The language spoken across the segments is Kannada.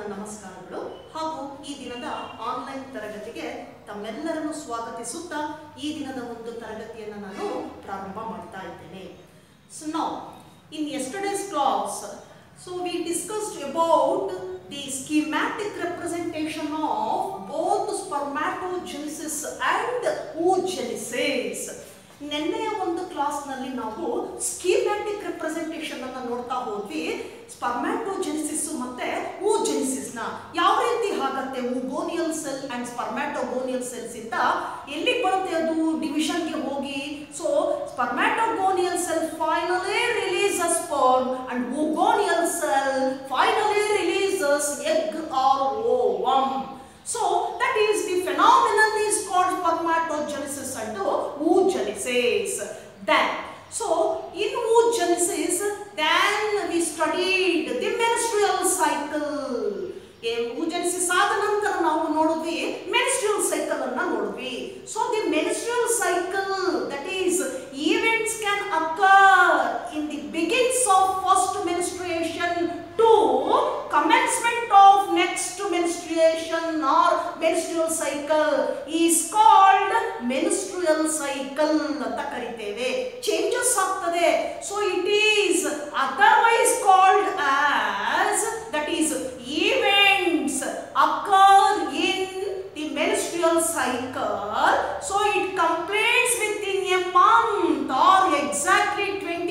ನಮಸ್ಕಾರಗಳು ಹಾಗೂ ಈ ದಿನದ ಆನ್ಲೈನ್ ತರಗತಿಗೆ ತಮ್ಮೆಲ್ಲರನ್ನು ಸ್ವಾಗತಿಸುತ್ತಾ ಈ ದಿನದ ಒಂದು ತರಗತಿಯನ್ನು ನಾನು ಪ್ರಾರಂಭ ಮಾಡ್ತಾ ಇದ್ದೇನೆ so now in yesterday's class so we discussed about the schematic representation of both spermatogenesis and oogenesis ನಿನ್ನೆಯ ಒಂದು ಕ್ಲಾಸ್ನಲ್ಲಿ ನಾವು ಸ್ಕೀಮ್ಯಾಟಿಕ್ ರೆಪ್ರೆಸೆಂಟೇಷನ್ ಅನ್ನ ನೋಡ್ತಾ ಹೋದ್ವಿ ಸ್ಪರ್ಮ್ಯಾಟೋಜೆನಿಸಿಸ್ ಮತ್ತೆ oogenesis ನ ಯಾವ ರೀತಿ ಆಗತ್ತೆ oogonial cell and spermatogonial cells ಇಂದ ಎಲ್ಲಿಗೆ ಬರುತ್ತೆ ಅದು ಡಿವಿಷನ್ಗೆ ಹೋಗಿ so spermatogonial cell finally releases sperm and oogoonial cell finally releases egg or ovum so that is the phenomenon is called spermatogenesis and oogenesis then so in oogenesis then we studied the menstrual cycle oogenesis ಆದ ನಂತರ ನಾವು ನೋಡಿದ್ವಿ menstrual cycle ಅನ್ನ ನೋಡಿದ್ವಿ so the menstrual cycle that is events can occur in the beginnings of first menstruation to commencement of next menstruation or menstrual cycle is called menstrual cycle ಅಂತ ಕರಿತೇವೆ ಚೇಂಜಸ್ ಆಗ್ತದೆ so it is otherwise called as that is events occur in the menstrual cycle so it completes within a month or exactly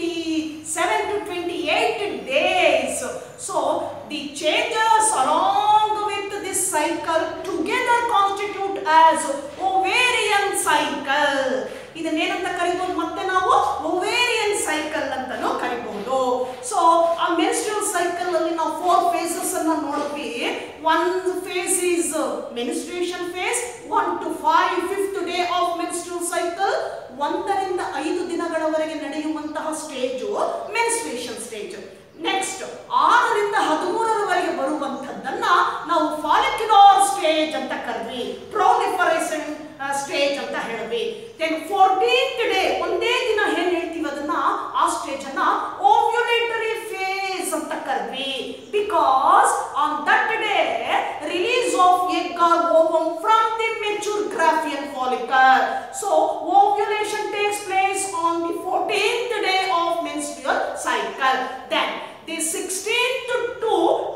27 to 28 days so the changes along with this cycle together constitute as ovarian cycle ಇದನ್ನೇನಂತ ಕರಿಬಹುದು ಮತ್ತೆ ನಾವು ಓವೇರಿಯನ್ ಸೈಕಲ್ ಅಂತಾನು ಕರಿಬಹುದು ಸೊ ಆ ಮೆನ್ಸ್ಟ್ರಲ್ ಸೈಕಲ್ ಅಲ್ಲಿ ನಾವು ಫೋರ್ ಫೇಸಸ್ ಅನ್ನ ನೋಡಿದ್ವಿ one phase is menstruation phase one to five fifth day of menstrual cycle ಒಂದರಿಂದ ಐದು ದಿನಗಳವರೆಗೆ ನಡೆಯುವಂತಹ ಸ್ಟೇಜು ಮೆನ್ಸ್ಟ್ರೇಷನ್ ಸ್ಟೇಜ್ ನೆಕ್ಸ್ಟ್ ಆರರಿಂದ ಹದಿಮೂರರವರೆಗೆ ಬರುವಂತದ್ದನ್ನ ನಾವು ಫಾಲಿಕ್ಯುಲಾರ್ ಸ್ಟೇಜ್ ಅಂತ ಕರೆದ್ವಿ ಪ್ರೊಲಿಫರೇಷನ್ ಸ್ಟೇಜ್ ಅಂತ ಹೇಳಿದ್ವಿ ದೆನ್ ಫೋರ್ಟೀನ್ತ್ ಡೇ ಒಂದೇ ದಿನ ಏನ್ ಹೇಳ್ತೀವಿ ಅದನ್ನ ಆ ಸ್ಟೇಜ್ ಅನ್ನ ಓವ್ಯುಲೇಟರಿ ಫೇಸ್ ಅಂತ ಕರೆದ್ವಿ because on that day release of egg or ovum from the mature Graafian follicle so ovulation takes place on the fourteenth day of menstrual cycle then the 16th to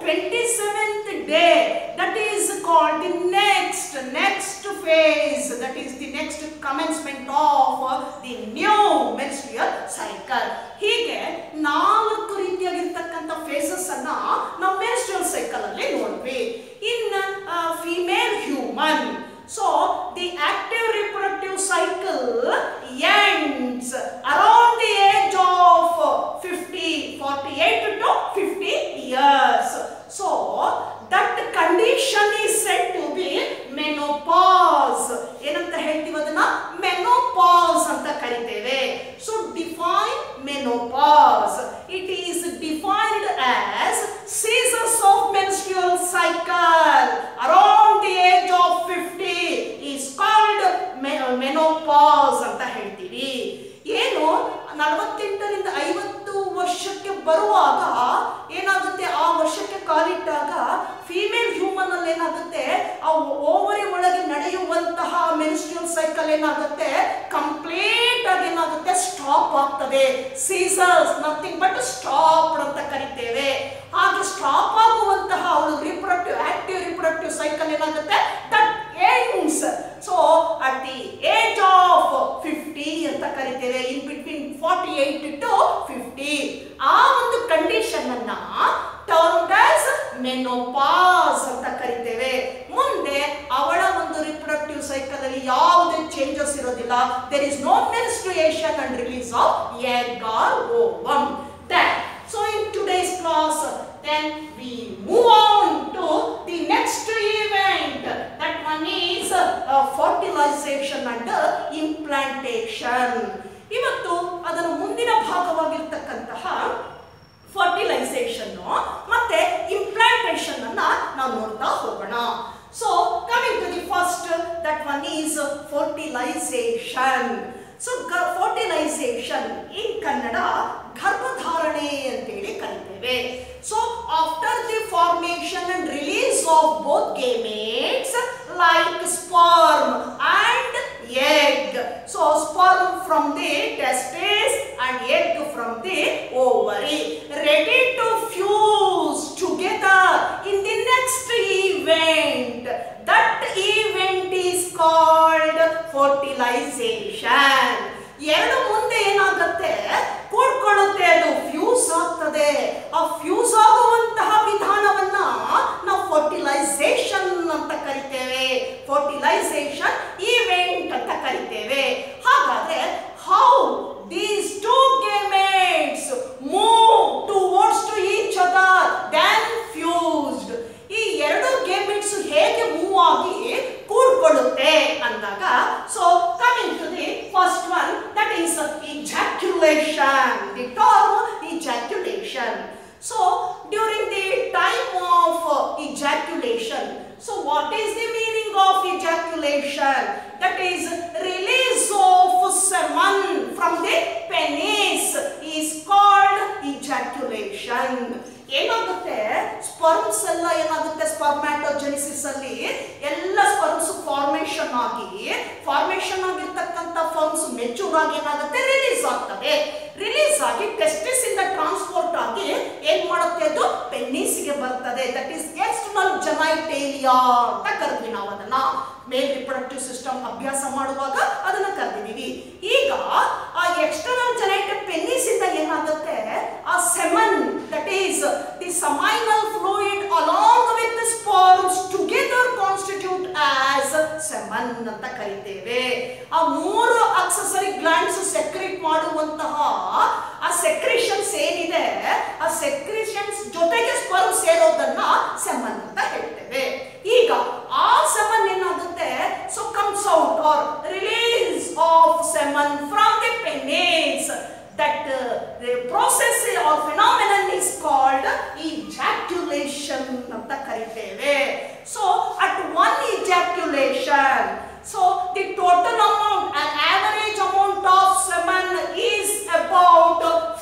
27th day that is called the next next phase that is the next commencement of the new menstrual cycle ಹೀಗೆ ನಾಲ್ಕು ರೀತಿಯಾಗಿರ್ತಕ್ಕಂಥ ಫೇಸಸ್ ಅನ್ನ ನಾವು ಮೆನ್ಸ್ಟ್ರಲ್ ಸೈಕಲ್ ಅಲ್ಲಿ ನೋಡ್ವಿ in female human so the active reproductive cycle ends around the age of 50 48 to 50 years so that condition is said to be menopause ಏನಂತ ಹೇಳ್ತೀವಿ ಅದನ್ನ menopause ಅಂತ ಕರಿತೇವೆ so define menopause it is defined as seasons of menstrual cycle around the age of 50 is called menopause ಅಂತ ಹೇಳ್ತೀವಿ ಏನು ನಲವತ್ತೆಂಟರಿಂದ ಐವತ್ತು ವರ್ಷಕ್ಕೆ ಬರುವಾಗ ಏನಾಗುತ್ತೆ ಆ ವರ್ಷಕ್ಕೆ ಕಾಲಿಟ್ಟಾಗ ಫಿಮೇಲ್ ಹ್ಯೂಮನ್ ಅಲ್ಲಿ ಏನಾಗುತ್ತೆ ಆ ಓವರಿ ಒಳಗೆ ನಡೆಯುವಂತಹ ಮೆನ್ಸ್ಟ್ರಿಯಲ್ ಸೈಕಲ್ ಏನಾಗುತ್ತೆ ಕಂಪ್ಲೀಟ್ ಆಗಿ ಏನಾಗುತ್ತೆ ಸ್ಟಾಪ್ ಆಗ್ತದೆ ಸೀಸರ್ಸ್ ನಥಿಂಗ್ ಬಟ್ ಸ್ಟಾಪ್ ಅಂತ ಕರಿತೇವೆ ಹಾಗೆ ಸ್ಟಾಪ್ ಆಗುವಂತಹ ಅವಳು ರಿಪ್ರೊಡಕ್ಟಿವ್ ಆಕ್ಟಿವ್ ರಿಪ್ರೊಡಕ್ಟಿವ್ ಸೈಕಲ್ ಏನಾಗುತ್ತೆ that ends so at the age of fifty ಅಂತ ಕರಿತೇವೆ in between forty eight to fifty ಆ ಒಂದು ಕಂಡೀಷನ್ ಅನ್ನ ಟರ್ಮ್ಡ್ ಆಸ್ ಮೆನೋಪಾಸ್ ಅಂತ ಕರಿತೇವೆ ಮುಂದೆ ಅವಳ ಒಂದು ರಿಪ್ರೊಡಕ್ಟಿವ್ ಸೈಕಲ್ ಅಲ್ಲಿ ಯಾವುದೇ ಚೇಂಜಸ್ ಇರೋದಿಲ್ಲ there is no menstruation and release of egg or ovum that so in today's class then we move on to the next event that one is uh, fertilization and implantation ಇವತ್ತು ಅದರ ಮುಂದಿನ ಭಾಗವಾಗಿರ್ತಕ್ಕಂತಹ ಫರ್ಟಿಲೈಸೇಷನ್ ಮತ್ತೆ ಇಂಪ್ಲಾಂಟೇಷನ್ ಅನ್ನ ನಾವು ನೋಡ್ತಾ ಹೋಗೋಣ so coming to the first that one is fertilisation so fertilisation in Kannada ಗರ್ಭಧಾರಣೆ ಅಂತೇಳಿ ಕರಿತೇವೆ so after the formation and release of both gametes like sperm and egg. So sperm from the testes and egg from the ovary ready to fuse together in the next event. That event is called fertilization. ಎರಡು ಮುಂದೆ ಏನಾಗುತ್ತೆ ಕೂಡ್ಕೊಳ್ಳುತ್ತೆ ಅದು ಫ್ಯೂಸ್ ಆಗ್ತದೆ ಆ ಫ್ಯೂಸ್ ಆಗುವಂತಹ ವಿಧಾನವನ್ನ ನಾವು ಫರ್ಟಿಲೈಸೇಷನ್ ಅಂತ ಕರಿತೇವೆ ಫರ್ಟಿಲೈಸೇಷನ್ ಈವೆಂಟ್ ಅಂತ ಕರಿತೇವೆ ಹಾಗಾದ್ರೆ how these two gametes move towards to each other then fused ಈ ಎರಡು ಗೇಮೆಟ್ಸ್ ಹೇಗೆ ಮೂವ್ ಆಗಿ ಕೂಡ್ಕೊಳ್ಳುತ್ತೆ ಅಂದಾಗ so coming to the first one that is ejaculation the term ejaculation so during the time of ejaculation so what is the meaning of ejaculation that is release of semen from the penis is called ejaculation ಏನಾಗುತ್ತೆ ಸ್ಪರ್ಮ್ಸ್ ಎಲ್ಲ ಏನಾಗುತ್ತೆ ಸ್ಪರ್ಮ್ಯಾಟೋಜೆನಿಸಿಸ್ ಅಲ್ಲಿ ಎಲ್ಲ ಸ್ಪರ್ಮ್ಸ್ ಫಾರ್ಮೇಶನ್ ಆಗಿ ಫಾರ್ಮೇಶನ್ ಆಗಿರ್ತಕ್ಕಂಥ ಫರ್ಮ್ಸ್ ಮೆಚೂರ್ ಆಗಿ ಏನಾಗುತ್ತೆ ರಿಲೀಸ್ ಆಗ್ತದೆ ರಿಲೀಸ್ ಆಗಿ ಟೆಸ್ಟಿಸ್ ಇಂದ ಟ್ರಾನ್ಸ್ಪೋರ್ಟ್ ಆಗಿ ಏನ್ ಮಾಡುತ್ತೆ ಅದು ಪೆನ್ನಿಸ್ಗೆ ಬರ್ತದೆ ದಟ್ ಈಸ್ ಎಕ್ಸ್ಟರ್ನಲ್ ಜನೈಟೇಲಿಯಾ ಅಂತ ಕರೆದ್ವಿ ನಾವು ಅದನ್ನ ಮೇಲ್ ರಿಪ್ರೊಡಕ್ಟಿವ್ ಸಿಸ್ಟಮ್ ಅಭ್ಯಾಸ ಮಾಡುವಾಗ ಅದನ್ನ ಕರೆದಿದ್ದೀವಿ ಈಗ ಆ ಎಕ್ಸ್ಟರ್ನಲ್ ಜನೈಟಿವ್ ಪೆನ್ನಿಸ್ ಇಂದ ಏನಾಗುತ್ತೆ ಆ semen that is the seminal fluid along with sperms together constitute as semen ಅಂತ ಕರಿತೇವೆ ಆ ಮೂರು ಅಕ್ಸಸರಿ ಗ್ಲ್ಯಾಂಡ್ಸ್ ಸೆಕ್ರೆಟ್ ಮಾಡುವಂತಹ ಆ ಸೆಕ್ರೇಷನ್ಸ್ ಏನಿದೆ ಆ ಸೆಕ್ರೇಷನ್ಸ್ ಜೊತೆಗೆ ಸ್ಪರ್ಮ್ ಸೇರೋದನ್ನ ಸೆಮನ್ ಅಂತ ಹೇಳ್ತೇವೆ ಈಗ ಆ ಸೆಮನ್ ಏನಾಗುತ್ತೆ so comes out or release of semen from the penis that process or phenomenon is called ejaculation ಅಂತ ಕರಿತೇವೆ so at one ejaculation so the total amount an average amount of semen is about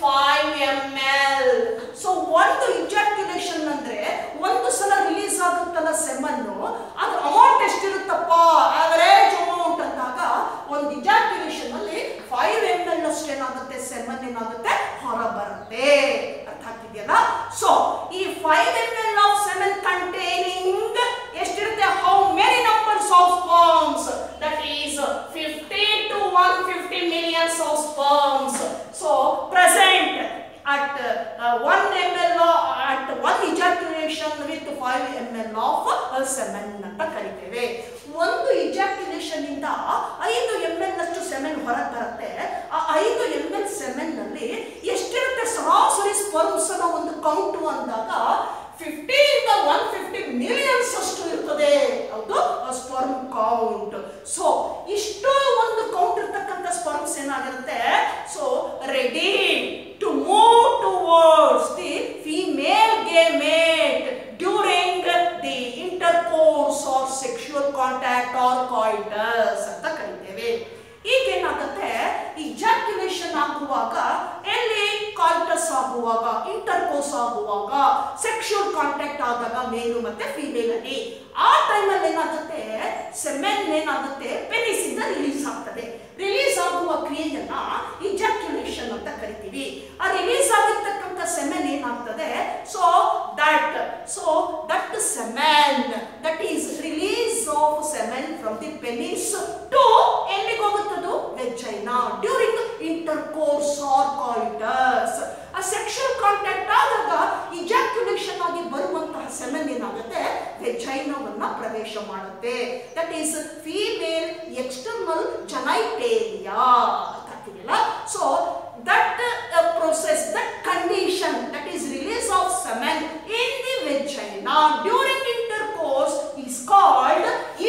5 ml ಸೊ ಒಂದು ಇಜಾಕ್ಯುಲೇಷನ್ ಅಂದ್ರೆ ಒಂದು ಸಲ ರಿಲೀಸ್ ಆಗುತ್ತಲ್ಲ ಸೆಮನ್ನು ಅದ್ರ ಅಮೌಂಟ್ ಎಷ್ಟಿರುತ್ತಪ್ಪ ಆವರೇಜ್ ಅಮೌಂಟ್ ಅಂದಾಗ ಒಂದು ಇಜಾಕ್ಯುಲೇಷನ್ ಅಲ್ಲಿ ಫೈವ್ ಎಮ್ ಎಲ್ ಅಷ್ಟು ಏನಾಗುತ್ತೆ ಸೆಮನ್ ಏನಾಗುತ್ತೆ ಹೊರ ಬರುತ್ತೆ ಅರ್ಥ ಆಗ್ತಿದೆಯಲ್ಲ ಸೊ ಈ five M L of semen containing ಎಷ್ಟಿರುತ್ತೆ how many numbers of sperms that is fifty to one fifty millions of sperms so present at uh, 1 ml of- at 1 ejaculation with 5 ml of uh, semen ಅಂತ ಕರಿತೇವೆ ಒಂದು ಇಜಾಕ್ಯುಲೇಷನ್ ಇಂದ ಐದು ಎಮ್ ಎಲ್ ಅಷ್ಟು ಸೆಮೆನ್ ಹೊರಗೆ ಬರುತ್ತೆ ಆ ಐದು ಎಮ್ ಎಲ್ ಸೆಮೆನ್ ನಲ್ಲಿ ಎಷ್ಟಿರುತ್ತೆ ಸರಾಸರಿ ಸ್ಪರ್ಮ್ಸ್ ಒಂದು ಕೌಂಟು ಅಂದಾಗ ಫಿಫ್ಟಿ ಇಂದ ಒನ್ ಫಿಫ್ಟಿ ಮಿಲಿಯನ್ಸ್ ಅಷ್ಟು ಇರ್ತದೆ ಹೌದು ಸ್ಪರ್ಮ್ ಕೌಂಟ್ ಸೊ ಇಷ್ಟು ಒಂದು ಕೌಂಟ್ ಇರ್ತಕ್ಕಂಥ ಸ್ಪರ್ಮ್ಸ್ ಏನಾಗಿರುತ್ತೆ so ready to move towards the female gamete during the intercourse or sexual contact or coitus ಅಂತ ಕರಿತೇವೆ ಈಗ ಏನಾಗುತ್ತೆ ಇಜಾಕ್ಯುಲೇಷನ್ ಆಗುವಾಗ ಎಲ್ಲಿ ಕಾಲ್ಟಸ್ ಆಗುವಾಗ ಇಂಟರ್ಕೋರ್ಸ್ ಆಗುವಾಗ ಸೆಕ್ಷುವಲ್ ಕಾಂಟ್ಯಾಕ್ಟ್ ಆದಾಗ ಮೇಲು ಮತ್ತೆ ಫಿಮೇಲ್ ಅಲ್ಲಿ ಆ ಟೈಮಲ್ಲಿ ಏನಾಗುತ್ತೆ ಸೆಮೆನ್ ಏನಾಗುತ್ತೆ ಪೆನಿಸ್ ಇಂದ ರಿಲೀಸ್ ಆಗ್ತದೆ ರಿಲೀಸ್ ಆಗುವ ಕ್ರಿಯೆಯನ್ನ ಇಜಾಕ್ಯುಲೇಷನ್ ಅಂತ ಕರಿತೀವಿ ಆ ರಿಲೀಸ್ ಆಗಿರ್ತಕ್ಕಂಥ ಸೆಮೆನ್ ಏನಾಗ್ತದೆ so that so that semen that is release of semen from the penis to ಎಲ್ಲಿಗೆ ಹೋಗುತ್ತದು vagina during intercourse or coitus ಆ ಸೆಕ್ಷುವಲ್ ಕಾಂಟ್ಯಾಕ್ಟ್ ಆದಾಗ ಇಜಾಕ್ಯುಲೇಷನ್ ಆಗಿ ಬರುವಂತಹ ಸೆಮೆನ್ ಏನಾಗುತ್ತೆ ವೆಜೈನವನ್ನ ಪ್ರವೇಶ ಮಾಡುತ್ತೆ that is female external genitalia ಅರ್ಥ ಆಗ್ತಿದೆಯಲ್ಲ so that process that condition that is release of semen in the vagina during intercourse is called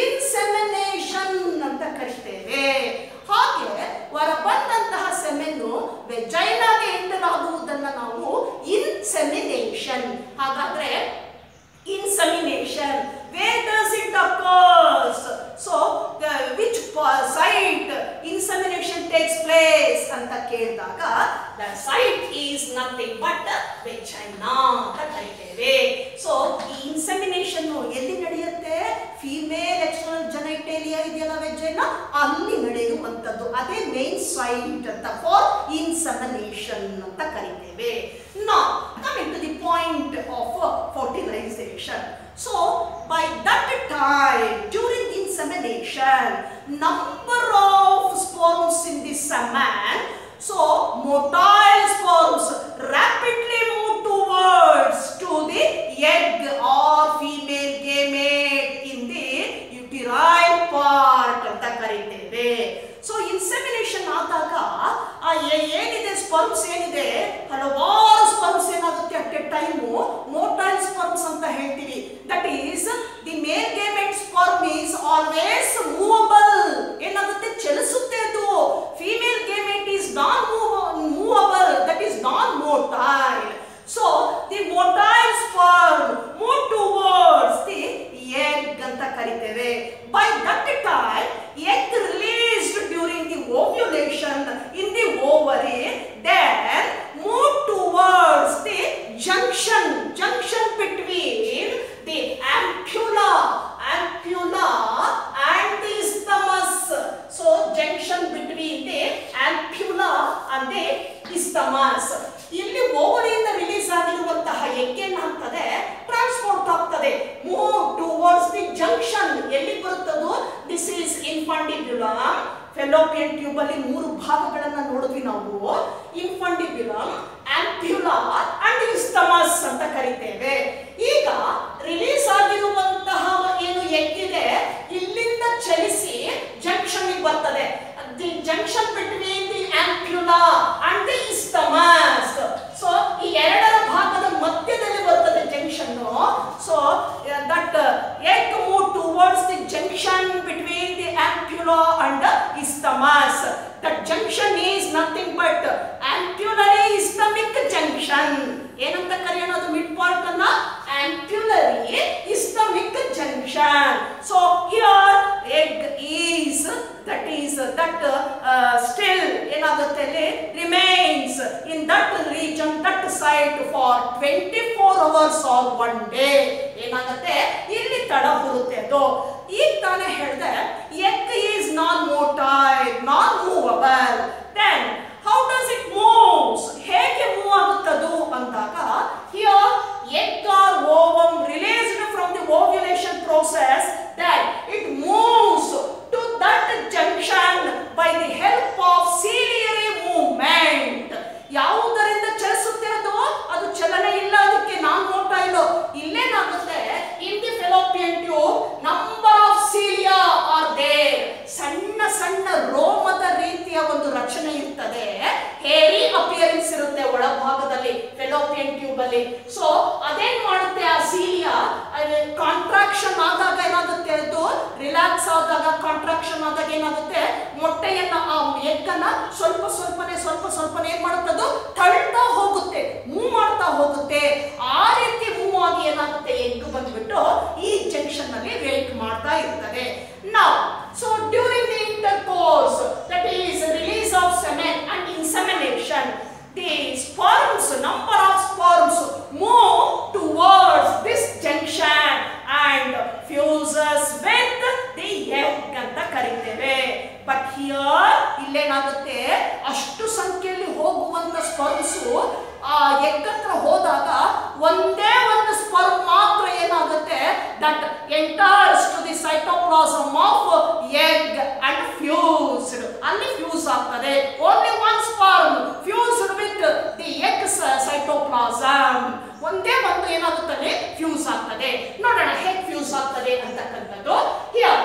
insemination ಅಂತ ಕರಿತೇವೆ ಹಾಗೆ ಹೊರ ಬಂದಂತಹ ಸೆಮೆನ್ನು ವೆಜೈನಾಗೆ ಎಂಟರ್ ಆಗುವುದನ್ನ ನಾವು ಇನ್ಸೆಮಿನೇಷನ್ ಹಾಗಾದ್ರೆ insemination where does it occurs so the which po- site insemination takes place ಅಂತ ಕೇಳಿದಾಗ the site is nothing but vagina ಅಂತ ಕರಿತೇವೆ so ಈ ಇನ್ಸೆಮಿನೇಷನ್ ನಡೆಯುತ್ತೇನ ಅಲ್ಲಿ ನಡೆಯುವಂಥದ್ದು ಅದೇ ಮೇನ್ ಸೈಟ್ ಅಂತ ಫಾರ್ ಇನ್ಸಮಿನೇಷನ್ ಅಂತ ಕರಿತೇವೆ ನಾ coming to the point of fertilisation so by that time during insemination number of sperms in the semen so motile sperms rapidly move towards to the egg or female gamete in the uterine part ಅಂತ ಕರೀತೇವೆ ಸೊ ಇನ್ಸೆಮಿನೇಷನ್ ಆದಾಗ ಆ ಏ- ಏನಿದೆ ಸ್ಪರ್ಮ್ಸ್ ಏನಿದೆ ಹಲವಾರು ಸ್ಪರ್ಮ್ಸ್ ಏನಾಗುತ್ತೆ at a time motile sperms ಅಂತ ಹೇಳ್ತೀವಿ that is the male gamete sperm is always movable ಏನಾಗುತ್ತೆ ಚಲಿಸುತ್ತೆ ಅದು female gamete is non movable that is non motile so the motile sperm move towards the egg ಅಂತ ಕರಿತೇವೆ by that time egg released during the ovulation in the ovary then move towards the junction junction between the ampulla ampulla and the isthmus so junction between the ampulla and the isthmus ಇಲ್ಲಿ ಓವರಿಯಿಂದ ರಿಲೀಸ್ ಆಗಿರುವಂತಹ ಎಗ್ ಏನಾಗ್ತದೆ ಟ್ರಾನ್ಸ್ಪೋರ್ಟ್ ಆಗ್ತದೆ ಮೂವ್ ಟುವರ್ಡ್ಸ್ ದಿ ಜಂಕ್ಷನ್ ಎಲ್ಲಿ ಬರುತ್ತದೋ this is infundibulum Fallopian tube ಅಲ್ಲಿ ಮೂರು ಭಾಗಗಳನ್ನ ನೋಡಿದ್ವಿ ನಾವು ಇನ್ಫಾಂಡಿಬ್ಯುಲಮ್ ಆಂಪ್ಯುಲಾ ಅಂಡ್ ಇಸ್ತಮಸ್ ಅಂತ ಕರಿತೇವೆ ಈಗ ರಿಲೀಸ್ ಆಗಿರುವಂತಹ ಏನು ಎಗ್ಗಿದೆ ಇಲ್ಲಿಂದ ಚಲಿಸಿ ಜಂಕ್ಷನ್ ಬರ್ತದೆ the junction between the ampulla and the isthmus so ಈ ಎರಡರ ಭಾಗದ ಮಧ್ಯದಲ್ಲಿ ಬರ್ತದೆ junction so that egg move towards the junction between the ampulla and isthmus that junction is nothing but ampullary isthmic junction ಏನಂತ ಕರೆಯೋಣ ಅದು ಮಿಡ್ ಪಾರ್ಟ್ ಅನ್ನ ampullary isthmic junction so here egg is that is that still ಏನಾಗುತ್ತೆ ಅಲ್ಲಿ remains in that region that site for twenty four hours or one day ಏನಾಗುತ್ತೆ ಇಲ್ಲಿ ತಡ ಬರುತ್ತೆ ಅದು ಈಗ ತಾನೇ ಹೇಳಿದೆ egg is non motile non movable then how does it moves ಹೇಗೆ ಮೂವ್ ಆಗುತ್ತದು ಅಂದಾಗ here egg or ovum released from the ovulation process that it moves to that junction by the help of ciliary movement ಯಾವುದರಿಂದ ಚಲಿಸುತ್ತೆ ಅದು ಅದು ಚಲನೆ ಇಲ್ಲ ಅದಕ್ಕೆ ನಾನ್ ಮೋಟೈಲ್ ಇಲ್ಲೇನಾಗುತ್ತೆ in the Fallopian tube number of cilia are there ಸಣ್ಣ ಸಣ್ಣ ರೋಮದ ರೀತಿಯ ಒಂದು ರಚನೆ ಇರ್ತದೆ ಹೇರಿ ಅಪಿಯರೆನ್ಸ್ ಇರುತ್ತೆ ಒಳಭಾಗದಲ್ಲಿ ಫೆಲೋಪಿಯನ್ ಟ್ಯೂಬ್ ಅಲ್ಲಿ ಸೊ ಅದೇನ್ ಮಾಡುತ್ತೆ ಆ ಸೀಲಿಯಾ ಕಾಂಟ್ರಾಕ್ಷನ್ ಆದಾಗ ಏನಾಗುತ್ತೆ ಅದು ರಿಲ್ಯಾಕ್ಸ್ ಆದಾಗ ಕಾಂಟ್ರಾಕ್ಷನ್ ಆದಾಗ ಏನಾಗುತ್ತೆ ಮೊಟ್ಟೆಯನ್ನ ಆ ಎಗ್ಗನ್ನ ಸ್ವಲ್ಪ ಸ್ವಲ್ಪನೇ ಸ್ವಲ್ಪ ಸ್ವಲ್ಪನೇ ಏನ್ ಮಾಡುತ್ತದು ತಳ್ತಾ ಹೋಗುತ್ತೆ ಮೂವ್ ಮಾಡ್ತಾ ಹೋಗುತ್ತೆ ಆ ರೀತಿ ಮೂವ್ ಆಗಿ ಏನಾಗುತ್ತೆ ಎಗ್ ಬಂದ್ಬಿಟ್ಟು ಈ ಜಂಕ್ಷನ್ ನಲ್ಲಿ ವೇಟ್ ಮಾಡ್ತಾ ಇರ್ತದೆ ನಾವು so during the intercourse that is release of semen and insemination the sperms number of sperms move towards this junction and fuses with the egg ಅಂತ ಕರಿತೇವೆ ಬಟ್ ಹಿಯರ್ ಇಲ್ಲೇನಾಗುತ್ತೆ ಅಷ್ಟು ಸಂಖ್ಯೆಯಲ್ಲಿ ಹೋಗುವಂತ ಸ್ಪರ್ಮ್ಸು ಆ ಎಗ್ ಹತ್ರ ಹೋದಾಗ ಒಂದೇ ಒಂದು ಸ್ಪರ್ಮ್ ಮಾತ್ರ ಏನಾಗುತ್ತೆ that enters to the cytoplasm of egg and fused ಅಲ್ಲಿ ಫ್ಯೂಸ್ ಆಗ್ತದೆ only one sperm fused with the egg cytoplasm ಒಂದೇ ಒಂದು ಏನಾಗುತ್ತದೆ ಫ್ಯೂಸ್ ಆಗ್ತದೆ ನೋಡೋಣ ಹೇಗೆ ಫ್ಯೂಸ್ ಆಗ್ತದೆ ಅಂತಕ್ಕಂಥದ್ದು here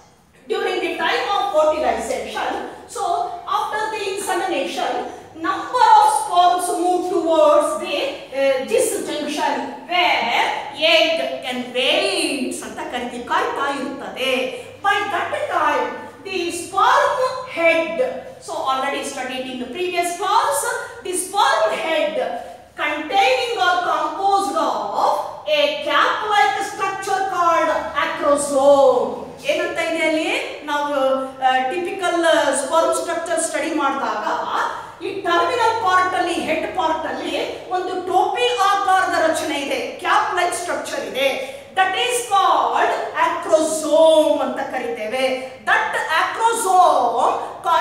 during the time of fertilization. So after the insemination, number of sperms move towards the uh, this junction where egg and waits ಅಂತ ಕರಿತೀವಿ ಕಾಯ್ತಾ ಇರುತ್ತದೆ by that time the sperm head so already studied in the previous class the sperm head containing or composed of a cap like structure called acrosome ಏನಂತ ಇದೆ ಅಲ್ಲಿ ನಾವು ಟಿಪಿಕಲ್ ಸ್ಪರ್ಮ್ ಸ್ಟ್ರಕ್ಚರ್ ಸ್ಟಡಿ ಮಾಡಿದಾಗ ಈ ಟರ್ಮಿನಲ್ ಪಾರ್ಟ್ ಅಲ್ಲಿ ಹೆಡ್ ಪಾರ್ಟ್ ಅಲ್ಲಿ ಒಂದು ಟೋಪಿ ಆಕಾರದ ರಚನೆ ಇದೆ ಕ್ಯಾಪ್ ಲೈಕ್ ಸ್ಟ್ರಕ್ಚರ್ ಇದೆ ದಟ್ ಈಸ್ ಕಾಲ್ಡ್ ಆಕ್ರೋಸೋಮ್ ಅಂತ ಕರಿತೇವೆ that acrosome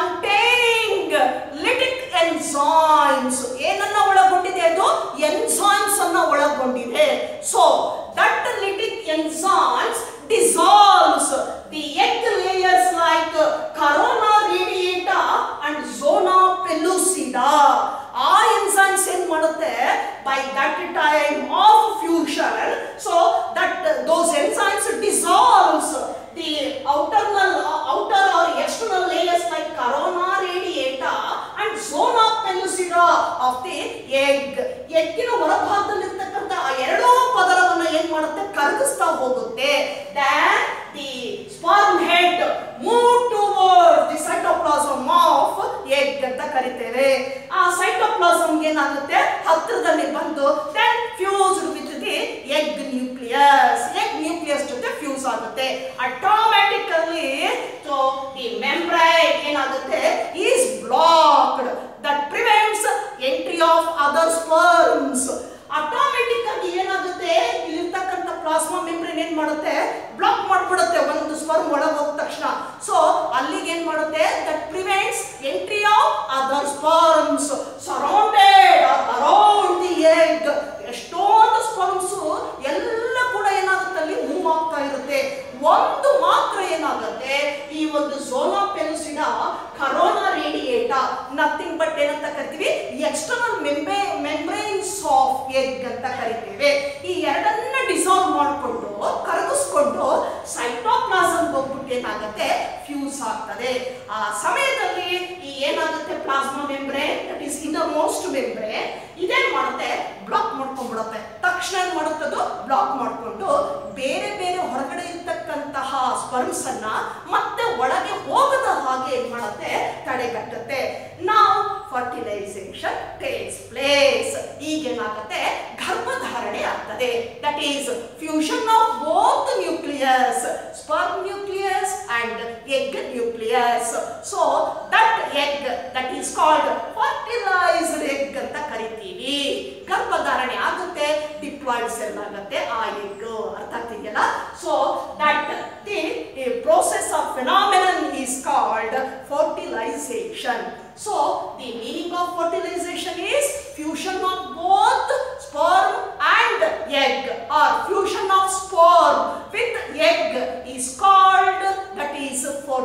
containing lytic enzymes ಏನನ್ನ ಒಳಗೊಂಡಿದೆ ಅದು ಎನ್ಸೈಮ್ಸ್ ಅನ್ನ ಒಳಗೊಂಡಿದೆ so that lytic enzymes dissolves the egg layers like corona radiata and zona pellucida ಆ ಎನ್ಸೈಮ್ಸ್ ಏನ್ ಮಾಡುತ್ತೆ by that time of fusion so that those enzymes dissolves the outernal outer or external layers like corona radiata and zona pellucida of the egg ಎಗ್ಗಿನ ಹೊರಭಾಗದಲ್ಲಿರ್ತಕ್ಕಂಥ ಆ ಎರಡೂ ಪದರವನ್ನ ಏನ್ ಮಾಡುತ್ತೆ ಕರಗಿಸ್ತಾ ಹೋಗುತ್ತೆ then the sperm head move toward the cytoplasm of egg ಅಂತ ಕರಿತೇವೆ ಆ ಸೈಟೋಪ್ಲಾಸಮ್ ಏನಾಗುತ್ತೆ ಹತ್ತಿರದಲ್ಲಿ ಬಂದು then fused with the egg nucleus egg nucleus ಜೊತೆ ಫ್ಯೂಸ್ ಆಗುತ್ತೆ ಆಟೋಮ್ಯಾಟಿಕಲಿ ಸೊ ದಿ ಮೆಂಬ್ರೈನ್ ಏನಾಗುತ್ತೆ is blocked that prevents entry of other sperms automatic ಆಗಿ ಏನಾಗುತ್ತೆ ಇಲ್ಲಿರ್ತಕ್ಕಂಥ ಪ್ಲಾಸ್ಮಾ ಮೆಂಬ್ರೇನ್ ಏನ್ ಮಾಡುತ್ತೆ ಬ್ಲಾಕ್ ಮಾಡ್ಬಿಡುತ್ತೆ ಒಂದು ಸ್ಪರ್ಮ್ ಒಳಗೆ ಹೋದ ತಕ್ಷಣ ಸೊ ಅಲ್ಲಿಗೆ ಏನ್ ಮಾಡುತ್ತೆ that prevents entry of other sperms surrounded around the egg ಎಷ್ಟೊಂದು ಸ್ಪರ್ಮ್ಸ್ ಎಲ್ಲ ಕೂಡ ಏನಾಗುತ್ತೆ ಅಲ್ಲಿ ಮೂವ್ ಆಗ್ತಾ ಇರುತ್ತೆ ಒಂದು ಮಾತ್ರ ಏನಾಗುತ್ತೆ ಈ ಒಂದು ಝೋನಾ ಪೆಲುಸಿನ ಕರೋನಾ ರೇಡಿಯೇಟಾ ನಥಿಂಗ್ ಬಟ್ ಏನಂತ ಕರಿತೀವಿ ಎಕ್ಸ್ಟರ್ನಲ್ ಮೆಂಬೆ ಮೆಂಬ್ರೈನ್ಸ್ ಆಫ್ ಎಗ್ ಅಂತ ಕರಿತೇವೆ ಈ ಎರಡನ್ನ ಡಿಸಾಲ್ವ್ ಮಾಡಿಕೊಂಡು ಕರಗಿಸ್ಕೊಂಡು ಸೈಟೋಪ್ಲಾಸಮ್ ಹೋಗ್ಬಿಟ್ಟು ಏನಾಗುತ್ತೆ ಫ್ಯೂಸ್ ಆಗ್ತದೆ ಆ ಸಮಯದಲ್ಲಿ ಈ ಏನಾಗುತ್ತೆ plasma membrane that is inner most membrane ಇದೇನ್ ಮಾಡುತ್ತೆ ಬ್ಲಾಕ್ ಮಾಡ್ಕೊಂಡ್ಬಿಡುತ್ತೆ ತಕ್ಷಣ ಏನ್ ಮಾಡುತ್ತದು ಬ್ಲಾಕ್ ಮಾಡಿಕೊಂಡು ಬೇರೆ ಬೇರೆ ಹೊರಗಡೆ ಇರ್ತಕ್ಕಂತಹ ಸ್ಪರ್ಮ್ಸ್ ಅನ್ನ ಮತ್ತೆ ಒಳಗೆ ಹೋಗದ ಹಾಗೆ ಏನ್ ಮಾಡುತ್ತೆ ತಡೆಗಟ್ಟುತ್ತೆ ನಾವು ಫರ್ಟಿಲೈಸೇಷನ್ ಟೇಕ್ಸ್ ಪ್ಲೇಸ್ ಈಗೇನಾಗುತ್ತೆ ಗರ್ಭಧಾರಣೆ ಆಗ್ತದೆ that is fusion of both nucleus sperm nucleus and egg nucleus so that egg that is called fertilized egg ಅಂತ ಕರಿತೀವಿ ಗರ್ಭಧಾರಣೆ ಆಗುತ್ತೆ ಡಿಪ್ಲಾಯ್ಡ್ ಸೆಲ್ ಆಗುತ್ತೆ ಆ ಎಗ್ ಅರ್ಥ ಆಗ್ತಿದೆಯಲ್ಲ so that the process of phenomenon is called fertilization so the meaning of fertilization is fusion of both sperm and egg or fusion of sperm with egg is called that is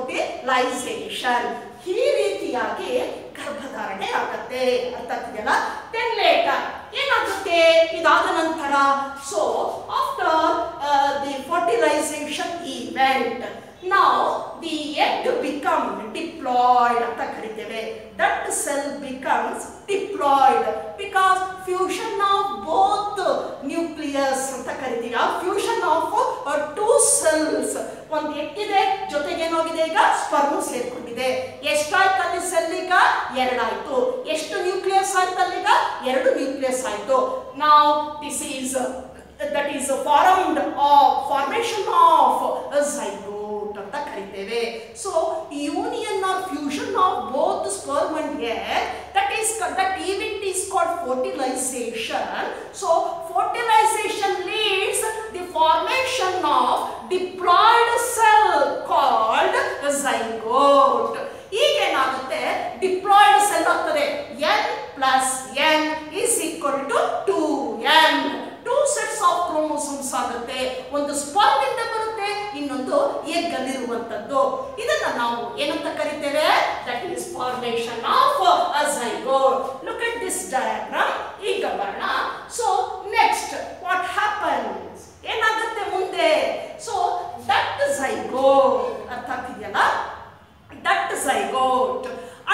fertilization ಈ ರೀತಿಯಾಗಿ ಗರ್ಭಧಾರಣೆ ಆಗುತ್ತೆ ಅರ್ಥ ಆಗ್ತಿದೆಯಲ್ಲ ದೆನ್ ಲೇಟರ್ ಏನಾಗುತ್ತೆ ಇದಾದ ನಂತರ so after the fertilization event ನಾವು ದಿ ಎಗ್ ಬಿಕಮ್ ಡಿಪ್ಲಾಯ್ಡ್ ಅಂತ ಕರಿತೇವೆ that cell becomes diploid because fusion of both nucleus ಅಂತ ಕರಿತೀವಿ ಆ ಫ್ಯೂಷನ್ ಆಫ್ ಟೂ ಸೆಲ್ಸ್ ಒಂದು ಎಕ್ಕಿದೆ ಜೊತೆಗೆ ಏನಾಗಿದೆ ಈಗ ಸ್ಪರ್ಮು ಸೇರ್ಕೊಂಡಿದೆ ಎಷ್ಟಾಯ್ತು ಅಲ್ಲಿ ಸೆಲ್ ಈಗ ಎರಡಾಯ್ತು ಎಷ್ಟು ನ್ಯೂಕ್ಲಿಯಸ್ ಆಯ್ತು ಅಲ್ಲೀಗ ಎರಡು ನ್ಯೂಕ್ಲಿಯಸ್ ಆಯ್ತು ನಾವು this is that is formed of formation of zygote ಅಂತ ಕರಿತೇವೆ so union or fusion of both sperm and egg that is that event is called fertilization so fertilization leads the formation of diploid cell called zygote ಈಗೇನಾಗುತ್ತೆ ಡಿಪ್ಲಾಯ್ಡ್ ಸೆಲ್ ಆಗ್ತದೆ N plus N is equal to two N two sets of chromosomes ಆಗುತ್ತೆ ಒಂದು ಸ್ಪರ್ಮ್ ಇಂದ ಬರುತ್ತೆ ಇನ್ನೊಂದು ಎಗ್ ಅಲ್ಲಿರುವಂತದ್ದು ಇದನ್ನ ನಾವು ಏನಂತ ಕರಿತೇವೆ that is formation of zygote look at this diagram ಈಗ ಬರೋಣ ಸೊ ನೆಕ್ಸ್ಟ್ ವಾಟ್ ಹ್ಯಾಪನ್ಸ್ ಏನಾಗುತ್ತೆ ಮುಂದೆ ಸೊ ದಟ್ ಝೈಗೋಟ್ ಅರ್ಥ ಆಗ್ತಿದೆಯಲ್ಲ ದಟ್ ಝೈಗೋಟ್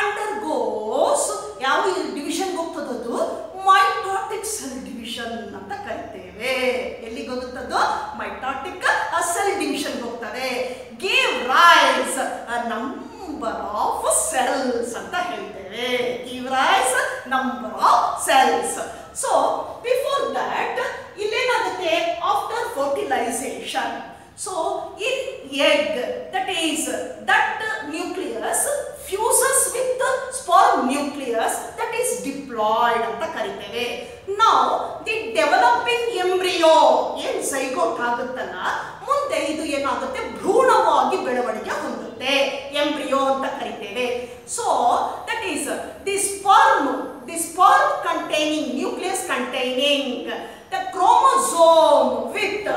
ಅಂಡರ್ಗೋಸ್ ಯಾವ ಡಿವಿಷನ್ ಹೋಗ್ತದದು ಮೈಟಾಟಿಕ್ ಸೆಲ್ ಡಿವಿಷನ್ ಅಂತ ಕರಿತೇವೆ ಎಲ್ಲಿಗೆ ಹೋಗುತ್ತದು ಮೈಟಾಟಿಕ್ ಸೆಲ್ ಡಿವಿಷನ್ ಹೋಗ್ತದೆ give rise number of cells ಅಂತ ಹೇಳ್ತೇವೆ give rise number of cells so before that ಇಲ್ಲೇನಾಗುತ್ತೆ after fertilization so in egg that is that nucleus fuses with sperm nucleus that is diploid ಅಂತ ಕರಿತೇವೆ ನಾವು ದಿ ಡೆವಲಪಿಂಗ್ ಎಂಬ್ರಿಯೋ ಏನ್ ಸೈಗೋಟ್ ಆಗುತ್ತಲ್ಲ ಮುಂದೆ ಇದು ಏನಾಗುತ್ತೆ ಭ್ರೂಣವಾಗಿ ಬೆಳವಣಿಗೆ ಹೊಂದುತ್ತೆ ಎಂಬ್ರಿಯೋ ಅಂತ ಕರಿತೇವೆ so that is the sperm the sperm containing nucleus containing the chromosome with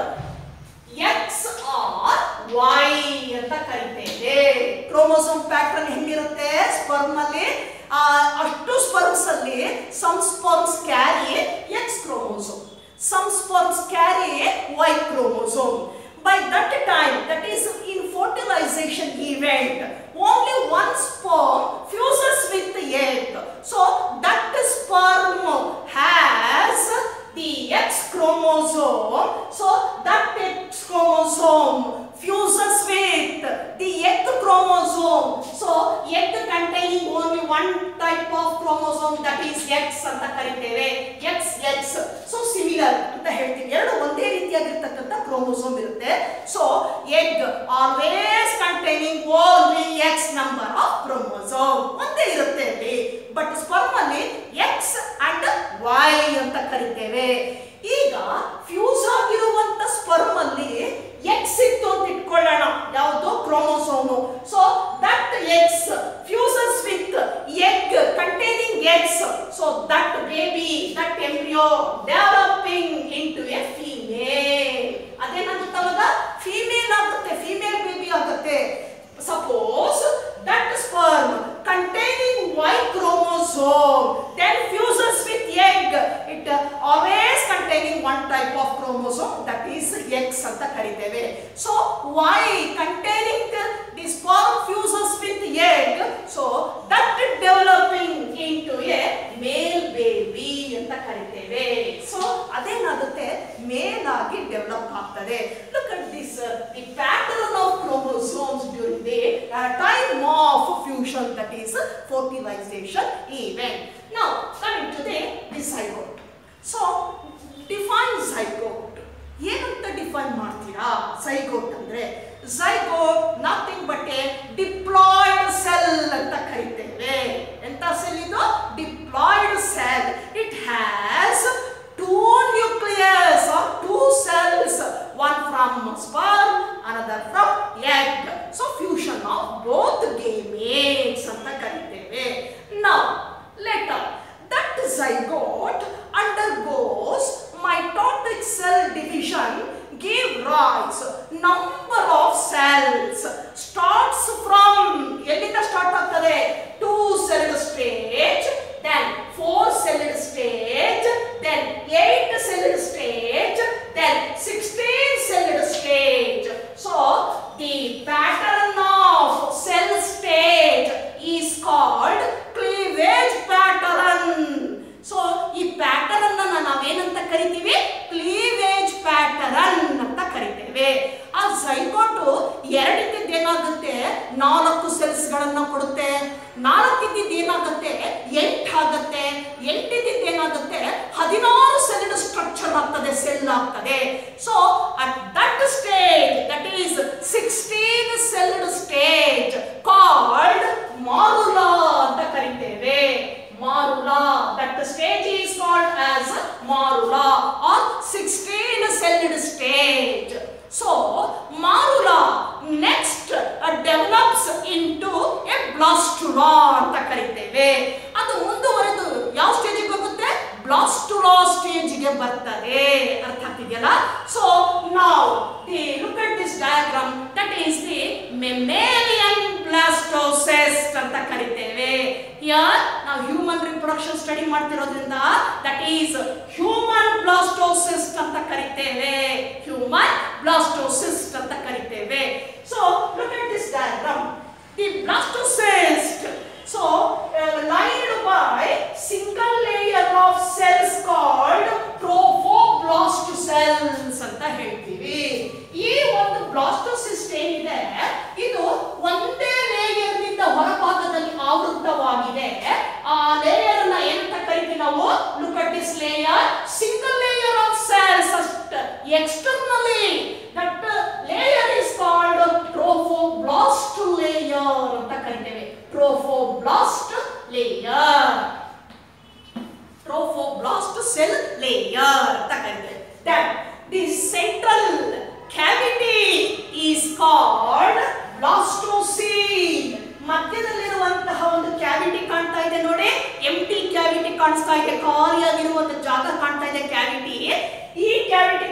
X or Y ಅಂತ ಕರಿತೇವೆ ಕ್ರೋಮೋಸೋಮ್ ಪ್ಯಾಟರ್ನ್ ಹೆಂಗಿರುತ್ತೆ ಸ್ಪರ್ಮ್ ಅಲ್ಲಿ ಆ, ಅಷ್ಟು ಸ್ಪರ್ಮ್ಸ್ ಅಲ್ಲಿ some sperms carry X chromosome some sperms carry Y chromosome by that time that is in fertilization event only one sperm fuses with the egg so that sperm has the x chromosome so that x chromosome fuses with the egg chromosome so egg containing only one type of chromosome that is x ಅಂತ ಕರಿತೇವೆ x x so similar ಅಂತ ಹೇಳ್ತೀವಿ ಎರಡು ಒಂದೇ ರೀತಿಯಾಗಿರ್ತಕ್ಕಂಥ ಕ್ರೋಮೋಸೋಮ್ ಇರುತ್ತೆ so egg always containing only X number of chromosome ಒಂದೇ ಇರುತ್ತೆ ಅಲ್ಲಿ ಬಟ್ ಸ್ಪರ್ಮ್ ಅಲ್ಲಿ ಎಕ್ಸ್ ಅಂಡ್ ವೈ ಅಂತ ಕರಿತೇವೆ ಈಗ ಫ್ಯೂಸ್ ಆಗಿರುವಂತ ಸ್ಪರ್ಮ್ ಅಲ್ಲಿ ಎಕ್ಸ್ ಇತ್ತು ಅಂತ ಇಟ್ಕೊಳ್ಳೋಣ ಯಾವುದು chromosome so that X fuses with egg containing X so that baby that embryo developing into a female ಅದೇನಾಗುತ್ತೆ ಅವಾಗ ಫೀಮೇಲ್ ಆಗುತ್ತೆ ಫೀಮೇಲ್ ಬೇಬಿ ಆಗುತ್ತೆ suppose that sperm containing Y chromosome then fuses with egg it always containing one type of chromosome that is X ಅಂತ ಕರಿತೇವೆ so Y containing the sperm fuses with egg so that developing into a male baby ಅಂತ ಕರಿತೇವೆ ಸೊ ಅದೇನಾಗುತ್ತೆ ಮೇಲ್ ಆಗಿ ಡೆವಲಪ್ ಆಗ್ತದೆ look at this the pattern of chromosomes during the time of fusion that is fertilization event ನಾವು coming to the the zygote so define zygote ಏನಂತ ಡಿಫೈನ್ ಮಾಡ್ತೀರಾ zygote ಅಂದ್ರೆ zygote nothing but a diploid cell ಅಂತ ಕರಿತೇವೆ ಎಂತ ಸೆಲ್ ಇದು diploid cell it has two nucleus or two cells one from sperm another from egg so fusion of both gametes ಅಂತ ಕರಿತೇವೆ ನಾವು later that zygote undergoes mitotic cell division give rise number of cells starts from ಎಲ್ಲಿಂದ ಸ್ಟಾರ್ಟ್ ಆಗ್ತದೆ two celled stage then four celled stage then eight celled stage then sixteen celled stage so the pattern of cell stage is called cleavage pattern so ಈ ಪ್ಯಾಟರ್ನ್ ಅನ್ನ ನಾವೇನಂತ ಕರಿತೀವಿ ಕ್ಲೀವೇಜ್ ಪ್ಯಾಟರ್ನ್ ಅಂತ ಕರಿತೇವೆ ಆ ಝೈಗೋಟು ಎರಡಿದ್ದಿದ್ದು ಏನಾಗುತ್ತೆ ನಾಲ್ಕು ಸೆಲ್ಸ್ ಗಳನ್ನ ಕೊಡುತ್ತೆ ನಾಲ್ಕಿದ್ದಿದ್ದು ಏನಾಗುತ್ತೆ ಎಂಟು ಆಗುತ್ತೆ ಎಂಟಿದ್ದಿದ್ದು ಏನಾಗುತ್ತೆ ಹದಿನಾರು ಸೆಲ್ ಸ್ಟ್ರಕ್ಚರ್ ಆಗ್ತದೆ ಸೆಲ್ ಆಗ್ತದೆ so at that stage that is sixteen celled stage called morula ಅಂತ ಕರಿತೇವೆ morula that stage is called as morula or sixteen celled stage so morula next develops into a blastula ಅಂತ ಕರಿತೇವೆ ಅದು ಮುಂದುವರೆದು ಯಾವ ಸ್ಟೇಜಿಗೆ ಹೋಗುತ್ತೆ ಬ್ಲಾಸ್ಟುಲಾ ಸ್ಟೇಜ್ಗೆ ಬರ್ತದೆ ಅರ್ಥ ಆಗ್ತಿದೆಯಲ್ಲ ಸೊ ನಾವು the look at this diagram that is the mammalian blastocyst ಅಂತ ಕರಿತೇವೆ ಹಿಯರ್ ನಾವು ಹ್ಯೂಮನ್ ರಿಪ್ರೊಡಕ್ಷನ್ ಸ್ಟಡಿ ಮಾಡ್ತಿರೋದ್ರಿಂದ ದಟ್ ಈಸ್ ಹ್ಯೂಮನ್ ಬ್ಲಾಸ್ಟೋಸಿಸ್ ಅಂತ ಕರಿತೇವೆ ಹ್ಯೂಮನ್ ಬ್ಲಾಸ್ಟೋಸಿಸ್ಟ್ ಅಂತ ಕರಿತೇವೆ so look at this diagram the blastocyst so lined by single layer of cells called trophoblast cells ಅಂತ ಹೇಳ್ತೀವಿ ಈ ಒಂದು ಬ್ಲಾಸ್ಟೋಸಿಸ್ಟ್ ಏನಿದೆ ಇದು ಒಂದೇ ಲೇಯರ್ ನಿಂದ ಹೊರಭಾಗದಲ್ಲಿ ಆವೃತವಾಗಿದೆ ಆ ಲೇಯರ್ ನ ಏನಂತ ಕರಿತೀವಿ ನಾವು look at this layer single layer of cells ಅಷ್ಟ externally that layer is called trophoblast layer ಅಂತ ಕರಿತೇವೆ ಟ್ರೋಫೋಬ್ಲಾಸ್ಟ್ ಲೇಯರ್ ಟ್ರೋಫೋಬ್ಲಾಸ್ಟ್ ಸೆಲ್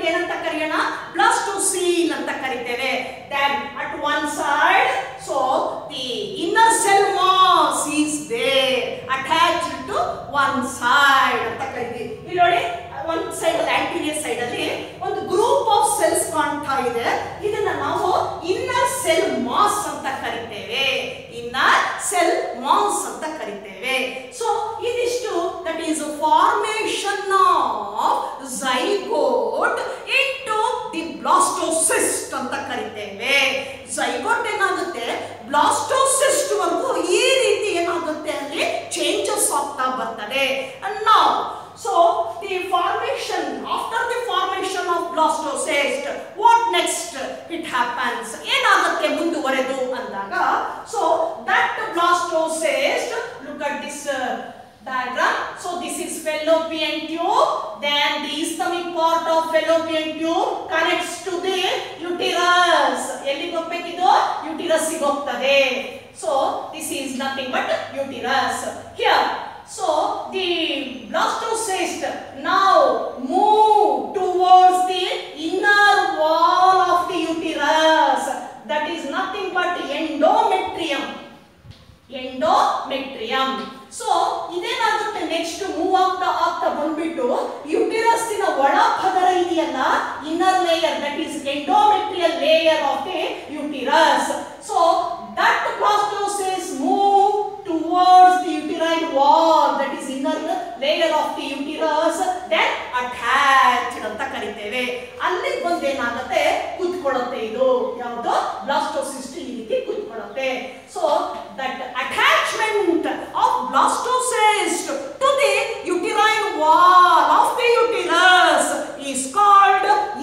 ಏನಂತ ಕರೆಯೋಣ ಬ್ಲಾಸ್ಟೋಸೀಲ್ ಅಂತ ಕರಿತೇವೆ then at one side so the inner cell mass is there attached to one side ಅಂತ ಕರಿತೀವಿ ಇಲ್ಲಿ ನೋಡಿ ಒಂದು ಸೈಡ್ ಅಲ್ಲಿ ಆಂಟೀರಿಯರ್ ಸೈಡ್ ಅಲ್ಲಿ ಒಂದು ಗ್ರೂಪ್ ಆಫ್ ಸೆಲ್ಸ್ ಕಾಣ್ತಾ ಇದೆ ಇದನ್ನ ನಾವು ಇನ್ನರ್ ಸೆಲ್ ಮಾಸ್ ಅಂತ ಕರಿತೇವೆ ಇನ್ನರ್ ಸೆಲ್ ಮಾಸ್ ಅಂತ ಕರಿತೇವೆ ಸೊ ಇದಿಷ್ಟು that is formation of zygote into the blastocyst ಅಂತ ಕರಿತೇವೆ ಝೈಗೋಟ್ ಏನಾಗುತ್ತೆ ಬ್ಲಾಸ್ಟೋಸಿಸ್ಟ್ ವರೆಗೂ ಈ ರೀತಿ ಏನಾಗುತ್ತೆ ಅಲ್ಲಿ ಚೇಂಜಸ್ ಆಗ್ತಾ ಬರ್ತದೆ ನಾವು so the formation after the formation of blastocyst what next it happens ಏನಾಗುತ್ತೆ ಮುಂದುವರೆದು ಅಂದಾಗ so that blastocyst look at this diagram. So this is fallopian tube. Then the ischemic part of fallopian tube connects to the uterus. ಎಲ್ಲಿಗೆ ಹೋಗ್ಬೇಕಿದು ಯುಟಿರಸ್ಸಿಗೆ ಹೋಗ್ತದೆ so this is nothing but uterus here so the blastocyst now move towards the inner wall of the uterus that is nothing but endometrium endometrium so ಇದೇನಾಗುತ್ತೆ ನೆಕ್ಸ್ಟ್ ಮೂವ್ ಆಗ್ತಾ ಆಗ್ತಾ ಬಂದ್ಬಿಟ್ಟು ಯುಟಿರಸ್ಸಿನ ಒಳ ಪದರ ಇದೆಯಲ್ಲ inner layer that is endometrial layer of the uterus so that blastocyst move towards the uterine wall that is inner layer of the uterus then attached ಅಂತ ಕರಿತೇವೆ ಅಲ್ಲಿ ಬಂದು ಏನಾಗುತ್ತೆ ಕುತ್ಕೊಳ್ಳುತ್ತೆ ಇದು ಯಾವುದು ಬ್ಲಾಸ್ಟೋಸಿಸ್ಟ್ ಈ ರೀತಿ ಕುತ್ಕೊಳ್ಳುತ್ತೆ so that attachment of blastocyst to the uterine wall of the uterus is called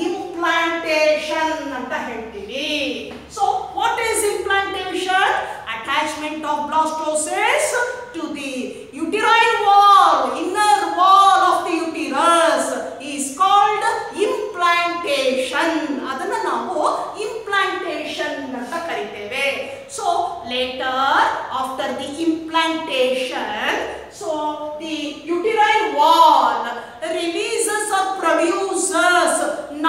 implantation ಅಂತ ಹೇಳ್ತೀವಿ so what is implantation attachment of blastocyst to the uterine wall inner wall of the uterus is called implantation ಅದನ್ನ ನಾವು ಇಂಪ್ಲಾಂಟೇಶನ್ ಅಂತ ಕರಿತೇವೆ so later after the implantation so the uterine wall releases or produces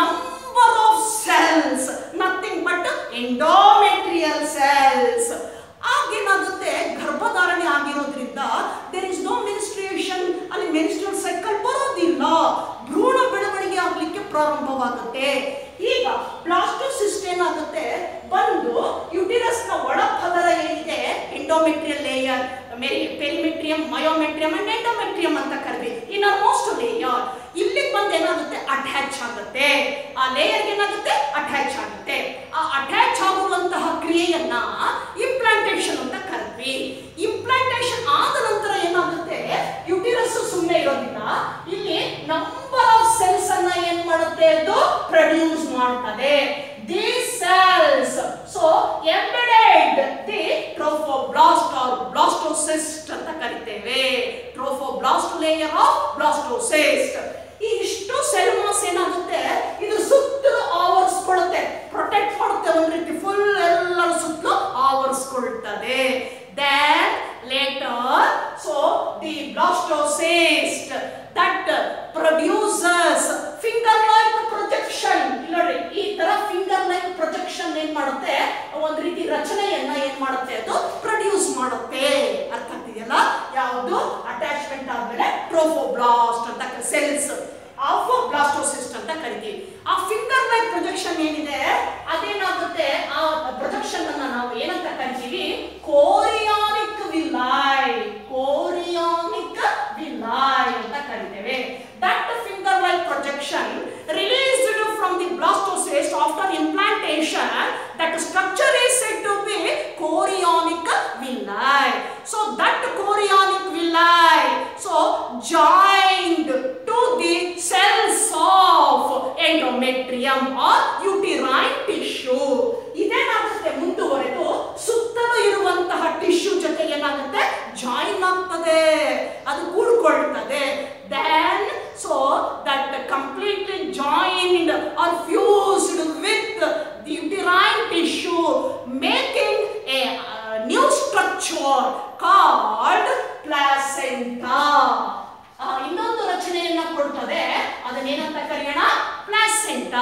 number of cells nothing but endometrial cells ಆಗೇನಾಗುತ್ತೆ ಗರ್ಭಧಾರಣೆ ಆಗಿರೋದ್ರಿಂದ ದೇರ್ ಇಸ್ ನೋ ಮೆನಿಸ್ಟ್ರೇಷನ್ ಅಲ್ಲಿ ಮೆನಿಸ್ಟ್ರಲ್ ಸೈಕಲ್ ಬರೋದಿಲ್ಲ ಭ್ರೂಣ ಬೆಳವಣಿಗೆ ಆಗ್ಲಿಕ್ಕೆ ಪ್ರಾರಂಭವಾಗುತ್ತೆ ಈಗ ಬ್ಲಾಸ್ಟೋಸಿಸ್ಟ್ ಏನಾಗುತ್ತೆ ಬಂದು ಯುಟಿರಸ್ ನ ಒಳ ಪದರ ಏನಿದೆ endometrial layer perimetrium myometrium and endometrium ಅಂತ ಕರೆದ್ವಿ ಇನ್ನ ಮೋಸ್ಟ್ ಲೇಯರ್ ಇಲ್ಲಿಗೆ ಬಂದು ಏನಾಗುತ್ತೆ ಅಟ್ಯಾಚ್ ಆಗುತ್ತೆ ಆ ಲೇಯರ್ ಏನಾಗುತ್ತೆ ಅಟ್ಯಾಚ್ ಆಗುತ್ತೆ ಆ ಅಟ್ಯಾಚ್ ಆಗುವಂತಹ ಕ್ರಿಯೆಯನ್ನ ಇಂಪ್ಲಾಂಟೇಶನ್ ಅಂತ ಕರೆದ್ವಿ ಇಂಪ್ಲಾಂಟೇಶನ್ ಆದ ನಂತರ ಏನಾಗುತ್ತೆ ಯುಟಿರಸ್ ಸುಮ್ಮನೆ ಇರೋದಿಲ್ಲ ಇಲ್ಲಿ ನಂಬರ್ ಆಫ್ ಸೆಲ್ಸ್ ಅನ್ನ ಏನ್ ಮಾಡುತ್ತೆ ಅದು ಪ್ರೊಡ್ಯೂಸ್ ಮಾಡ್ತದೆ these cells so embedded the trophoblast or blastocyst ಅಂತ ಕರಿತೇವೆ trophoblast layer of blastocyst ಈ ಇಷ್ಟು ಸೆಲ್ ಮಾಸ್ ಏನಾಗುತ್ತೆ ಇದು ಸುತ್ತಲೂ ಆವರಿಸ್ಕೊಳ್ಳುತ್ತೆ ಪ್ರೊಟೆಕ್ಟ್ ಮಾಡುತ್ತೆ ಒಂದ್ ರೀತಿ ಫುಲ್ ಎಲ್ಲರ ಸುತ್ತಲೂ ಆವರಿಸ್ಕೊಳ್ತದೆ then later so the blastocyst that produces finger like projection ನೋಡಿ ಈ ತರ ಫಿಂಗರ್ ಲೈಕ್ ಪ್ರೊಜೆಕ್ಷನ್ ಏನ್ ಮಾಡುತ್ತೆ ಒಂದ್ ರೀತಿ ರಚನೆಯನ್ನ ಏನ್ ಮಾಡುತ್ತೆ ಅದು ಪ್ರೊಡ್ಯೂಸ್ ಮಾಡುತ್ತೆ ಅರ್ಥ ಆಗ್ತಿದೆಯಲ್ಲ ಯಾವುದು ಅಟ್ಯಾಚ್ಮೆಂಟ್ ಆದ್ಮೇಲೆ ಟ್ರೋಫೋಬ್ಲಾಸ್ಟ್ ಅಂತ ಸೆಲ್ಸ್ ಆಫ್ ಬ್ಲಾಸ್ಟೋಸಿಸ್ಟ್ ಅಂತ ಕರಿತೀವಿ ಆ ಫಿಂಗರ್ ಲೈಕ್ ಪ್ರೊಜೆಕ್ಷನ್ ಏನಿದೆ ಅದೇನಾಗುತ್ತೆ ಆ ಪ್ರೊಜೆಕ್ಷನ್ ಅನ್ನ ನಾವು ಏನಂತ ಕರಿತೀವಿ ಕೋರಿಯಾನಿಕ್ ವಿಲಾಯ್ ಕೋರಿಯಾನಿಕ್ ವಿಲಾಯ್ ಅಂತ ಕರಿತೇವೆ that finger like projection released from the blastocyst after implantation that structure is said to be chorionic villi. So that chorionic villi so joined to the cells of endometrium or uterine tissue. ಇದೇನಾಗುತ್ತೆ ಮುಂದುವರೆದು ಸುತ್ತಲೂ ಇರುವಂತಹ ಟಿಶ್ಯೂ ಜೊತೆ ಏನಾಗುತ್ತೆ ಜಾಯಿನ್ ಆಗ್ತದೆ ಅದು ಕೂಡ್ಕೊಳ್ತದೆ then so that completely joined or fused with the uterine tissue making a new structure called placenta ಇನ್ನೊಂದು ರಚನೆಯನ್ನ ಕೊಡ್ತದೆ ಅದನ್ನೇನಂತ ಕರೆಯೋಣ ಪ್ಲಾಸೆಂಟ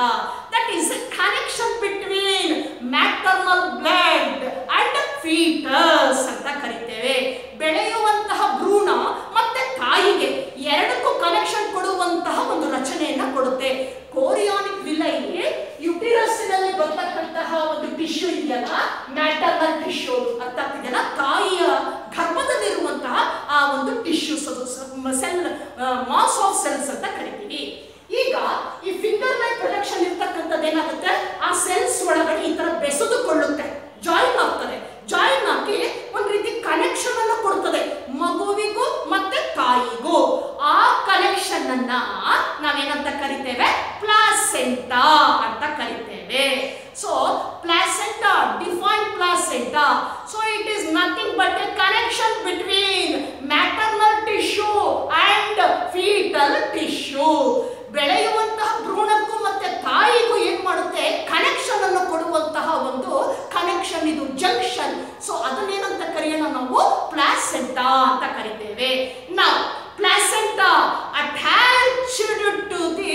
ಫೀಟಸ್ ಅಂತ ಕರಿತೇವೆ ಬೆಳೆಯುವಂತಹ ಭ್ರೂಣ ಮತ್ತೆ ತಾಯಿಗೆ ಎರಡಕ್ಕೂ ಕನೆಕ್ಷನ್ ಕೊಡುವಂತಹ ಒಂದು ರಚನೆಯನ್ನ ಕೊಡುತ್ತೆ ಕೋರಿಯಾನಿಕ್ ವಿಲೈ ಯುಟಿರಸ್ಸಿನಲ್ಲಿ ಬರ್ತಕ್ಕಂತಹ ಒಂದು ಟಿಶ್ಯೂ ಇದೆಯಲ್ಲ ಮ್ಯಾಟರ್ನಲ್ ಟಿಶ್ಯೂ ಅರ್ಥ ಆಗ್ತಿದೆಯಲ್ಲ ತಾಯಿಯ ಗರ್ಭದಲ್ಲಿರುವಂತಹ ಆ ಒಂದು ಟಿಶ್ಯೂಸ್ ಅದು ಸೆಲ್ ಮಾಸ್ ಆಫ್ ಸೆಲ್ಸ್ ಅಂತ ಕರಿತೀವಿ ಈಗ ಈ ಫಿಂಗರ್ ಲೈಕ್ ಪ್ರೊಡಕ್ಷನ್ ಇರ್ತಕ್ಕಂಥದ್ದು ಏನಾಗುತ್ತೆ ಆ ಸೆಲ್ಸ್ ಒಳಗಡೆ ಈ ತರ ಬೆಸೆದುಕೊಳ್ಳುತ್ತೆ ಜಾಯಿನ್ ಆಗ್ತದೆ ಜಾಯಿನ್ ಆಗಿ ಒಂದ್ ರೀತಿ ಕನೆಕ್ಷನ್ ಅನ್ನು ಕೊಡ್ತದೆ ಮಗುವಿಗೂ ಮತ್ತೆ ತಾಯಿಗೂ ಆ ಕನೆಕ್ಷನ್ ಅನ್ನ ನಾವೇನಂತ ಕರಿತೇವೆ ಪ್ಲಾಸೆಂಟಾ ಅಂತ ಕರಿತೇವೆ so placenta define placenta so it is nothing but a connection between maternal tissue and foetal tissue ಬೆಳೆಯುವಂತಹ ಭ್ರೂಣಕ್ಕೂ ಮತ್ತೆ ತಾಯಿಗೂ ಏನ್ ಮಾಡುತ್ತೆ ಕನೆಕ್ಷನ್ ಅನ್ನು ಕೊಡುವಂತಹ ಒಂದು ಕನೆಕ್ಷನ್ ಇದು ಜಂಕ್ಷನ್ ಸೊ ಅದನ್ನೇನಂತ ಕರೆಯೋಣ ನಾವು ಪ್ಲಾಸೆಂಟಾ ಅಂತ ಕರಿತೇವೆ ನಾವು placenta attached to the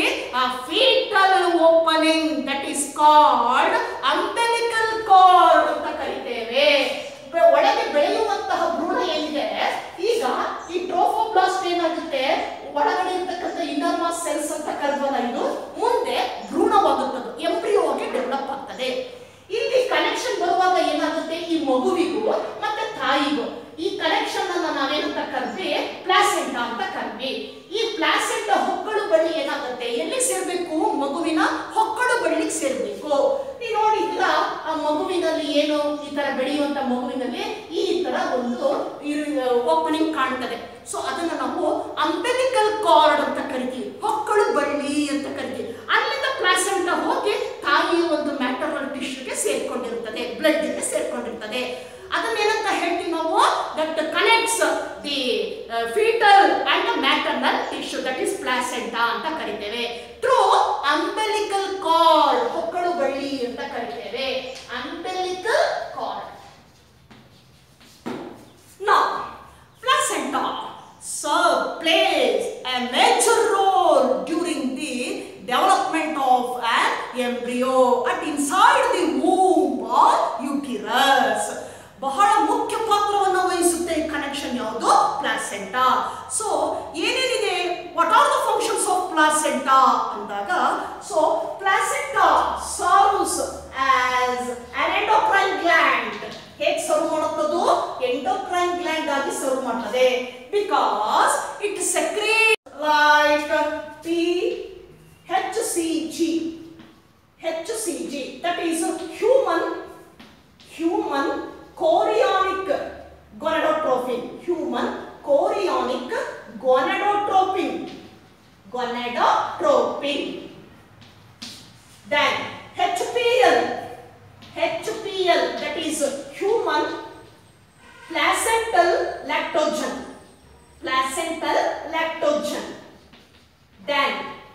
foetal opening that is called umbilical cord ಅಂತ ಕರಿತೇವೆ ಬೆ- ಒಳಗೆ ಬೆಳೆಯುವಂತಹ ಭ್ರೂಣ ಏನಿದೆ ಈಗ ಈ ಟ್ರೋಫೋಬ್ಲಾಸ್ಟ್ ಏನಾಗುತ್ತೆ ಒಳಗಡೆ ಇರ್ತಕ್ಕಂಥ ಇನ್ನರ್ ಮಾಸ್ ಸೆಲ್ಸ್ ಅಂತ ಕರೆದ್ವಲ್ಲ ಇದು ಮುಂದೆ ಭ್ರೂಣವಾಗುತ್ತದೆ ಎಂಬ್ರಿಯೋ ಆಗಿ ಡೆವಲಪ್ ಆಗ್ತದೆ ಇಲ್ಲಿ ಕನೆಕ್ಷನ್ ಬರುವಾಗ ಏನಾಗುತ್ತೆ ಈ ಮಗುವಿಗೂ ಮತ್ತೆ ತಾಯಿಗೂ ಈ ಕನೆಕ್ಷನ್ ಅನ್ನ ನಾವೇನಂತ ಕರ್ದ್ವಿ ಪ್ಲಾಸೆಂಟಾ ಅಂತ ಕರ್ದ್ವಿ ಈ ಪ್ಲಾಸೆಂಟಾ ಹೊಕ್ಕಳು ಬಳ್ಳಿ ಏನಾಗುತ್ತೆ ಎಲ್ಲಿ ಸೇರ್ಬೇಕು ಮಗುವಿನ ಹೊಕ್ಕಳು ಬಳ್ಳಿಗೆ ಸೇರ್ಬೇಕು ನೀವು ನೋಡಿದ್ರ ಆ ಮಗುವಿನಲ್ಲಿ ಏನು ಈ ತರ ಬೆಳೆಯುವಂತ ಮಗುವಿನಲ್ಲಿ ಈ ತರ ಒಂದು ಓಪನಿಂಗ್ ಕಾಣ್ತದೆ ಸೊ ಅದನ್ನ ನಾವು ಅಂಬೆಲಿಕಲ್ ಕಾರ್ಡ್ ಅಂತ ಕರಿತೀವಿ ಹೊಕ್ಕಳು ಬಳ್ಳಿ ಅಂತ ಕರಿತೀವಿ ಅಲ್ಲಿಂದ ಪ್ಲಾಸೆಂಟಾ ಹೋಗಿ ತಾಯಿಯ ಒಂದು ಮ್ಯಾಟರ್ನಲ್ ಟಿಶ್ಯೂಗೆ ಸೇರ್ಕೊಂಡಿರ್ತದೆ ಬ್ಲಡ್ಗೆ ಸೇರ್ಕೊಂಡಿರ್ತದೆ ಅದನ್ನೇನಂತ ಹೇಳ್ತೀವಿ ನಾವು that connects the foetal and maternal tissue that is placenta ಅಂತ ಕರಿತೇವೆ ಥ್ರೂ ಅಂಬೆಲಿಕಲ್ ಕಾರ್ಡ್ ಹೊಕ್ಕಳು ಬಳ್ಳಿ ಅಂತ ಕರಿತೇವೆ umbilical cord Now, placenta serve plays a major role during the development of an embryo at inside the womb or uterus. ಬಹಳ ಮುಖ್ಯ ಪಾತ್ರವನ್ನು ವಹಿಸುತ್ತೆ ಕನೆಕ್ಷನ್ ಯಾವುದು ಪ್ಲಾಸೆಂಟಾ ಸೊ ಏನೇನಿದೆ what are the functions of placenta ಅಂದಾಗ so placenta serves as an endocrine gland ಹೇಗೆ ಸರ್ವ್ ಮಾಡುತ್ತದು ಎಂಡೋಕ್ರೈನ್ ಗ್ಲ್ಯಾಂಡ್ ಆಗಿ ಸರ್ವ್ ಮಾಡ್ತದೆ because it secrete like P H C G H C G that is human human chorionic gonadotropin human chorionic gonadotropin gonadotropin then HPL HPL that is human placental lactogen placental lactogen then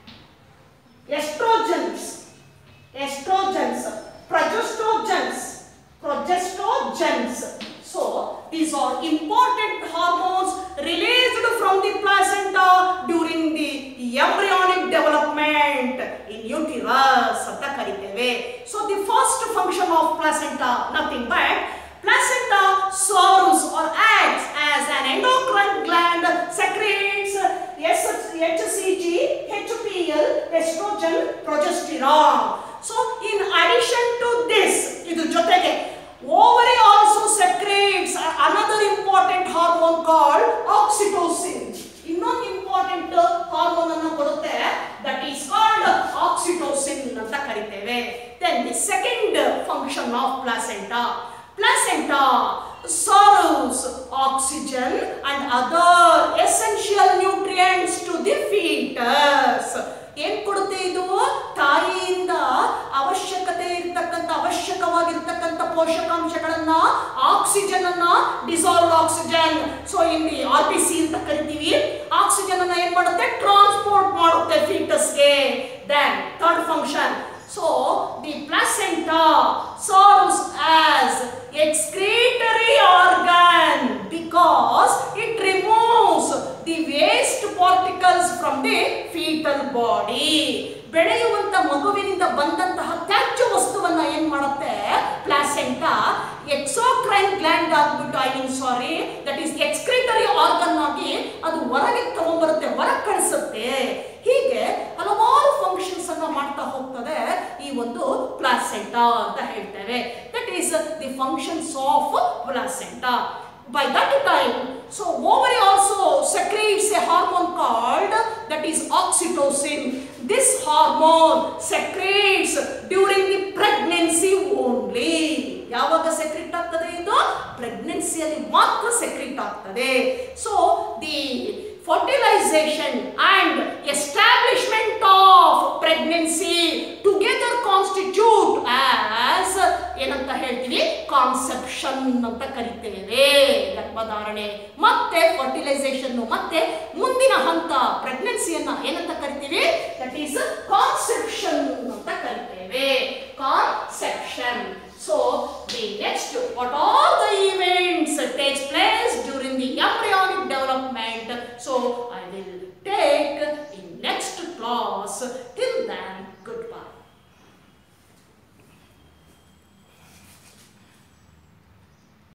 estrogens estrogens progestogens progestogens so these are important hormones released from the placenta during the embryonic development in uterus ಅಂತ ಕರಿತೇವೆ so the first function of placenta nothing but placenta serves or acts as an endocrine gland secretes HCG, HPL, estrogen, progesterone. So in addition to this, ಇದು ಜೊತೆಗೆ ovary also secretes another important hormone called oxytocin. ಇನ್ನೊಂದು ಇಂಪಾರ್ಟೆಂಟ್ ಹಾರ್ಮೋನ್ ಅನ್ನು ಕೊಡುತ್ತೆ ದಟ್ ಈಸ್ ಕಾಲ್ಡ್ ಆಕ್ಸಿಟೋಸಿನ್ ಅಂತ ಕರಿತೇವೆ then the second function of placenta placenta serves oxygen and other essential nutrients to the fetus ಏನ್ ಕೊಡುತ್ತೆ ಇದು ತಾಯಿಯಿಂದ ಅವಶ್ಯಕತೆ ಇರ್ತಕ್ಕಂಥ ಅವಶ್ಯಕವಾಗಿರ್ತಕ್ಕಂಥ ಪೋಷಕಾಂಶಗಳನ್ನ ಆಕ್ಸಿಜನ್ ಅನ್ನ ಡಿಸಾಲ್ವ್ ಆಕ್ಸಿಜನ್ ಸೊ ಇಲ್ಲಿ ಆರ್ ಬಿ ಸಿ ಅಂತ ಕರಿತೀವಿ ಆಕ್ಸಿಜನ್ ಅನ್ನ ಏನ್ ಮಾಡುತ್ತೆ ಟ್ರಾನ್ಸ್ಪೋರ್ಟ್ ಮಾಡುತ್ತೆ ಫೀಟಸ್ಗೆ then third function so the placenta serves as excretory organ because it removes the waste particles from the fetal body ಬೆಳೆಯುವಂತ ಮಗುವಿನಿಂದ ಬಂದಂತಹ ತ್ಯಾಜ್ಯ ವಸ್ತುವನ್ನ ಏನ್ ಮಾಡುತ್ತೆ ಪ್ಲಾಸೆಂಟಾ ಎಕ್ಸೋಕ್ರೈನ್ ಗ್ಲ್ಯಾಂಡ್ ಆಗ್ಬಿಟ್ಟು I mean sorry that is excretory organ ಆಗಿ ಅದು ಹೊರಗೆ ತಗೊಂಡ್ಬರುತ್ತೆ ಹೊರಗೆ ಕಳಿಸುತ್ತೆ ಹೀಗೆ ಹಲವಾರು ಫಂಕ್ಷನ್ಸ್ ಅನ್ನ ಮಾಡ್ತಾ ಹೋಗ್ತದೆ ಈ ಒಂದು ಪ್ಲಾಸೆಂಟಾ ಅಂತ ಹೇಳ್ತೇವೆ that is the functions of placenta by that time so ovary also secretes a hormone called that is oxytocin this hormone secretes during the pregnancy only ಯಾವಾಗ ಸೆಕ್ರೆಟ್ ಆಗ್ತದೆ ಇದು ಪ್ರೆಗ್ನೆನ್ಸಿಯಲ್ಲಿ ಮಾತ್ರ ಸೆಕ್ರೆಟ್ ಆಗ್ತದೆ so the fertilization and establishment of pregnancy together constitute as ಏನಂತ ಹೇಳ್ತೀವಿ ಕಾನ್ಸೆಪ್ಷನ್ ಅಂತ ಕರಿತೇವೆ ಗರ್ಭಧಾರಣೆ ಮತ್ತೆ ಫರ್ಟಿಲೈಸೇಷನ್ ಮತ್ತೆ ಮುಂದಿನ ಹಂತ ಪ್ರೆಗ್ನೆನ್ಸಿಯನ್ನ ಏನಂತ ಕರಿತೀವಿ ದಟ್ ಈಸ್ ಕಾನ್ಸೆಪ್ಷನ್ ಅಂತ ಕರಿತೇವೆ conception so the next what all the events takes place during the embryonic development so i will take in next class